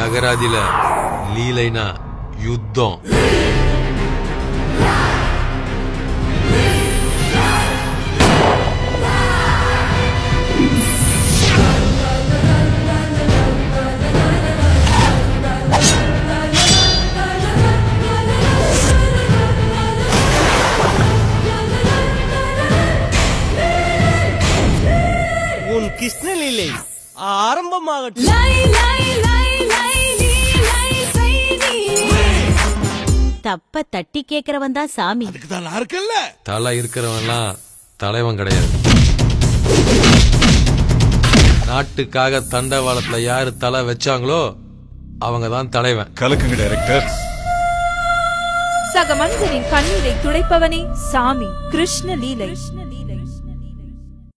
அகராதியில லீலைனா யுத்தம் உன் கிருஷ்ணலீலை ஆரம்பமாகட்டும் லை லை லை லை நீ லை செய்தி தப்ப தட்டி கேக்குறவன் தான் சாமி இதுக்குதான் நான் இருக்கேன்ல தலை இருக்கிறவன்லாம் தலைவன் கிடையாது நாட்டுக்காக தண்டவாளத்துல யாரு தலை வச்சாங்களோ அவங்க தான் தலைவன் கலக்குங்க டைரக்டர் சக மனிதனின் கண்ணீரை துடைப்பவனே சாமி கிருஷ்ண லீலை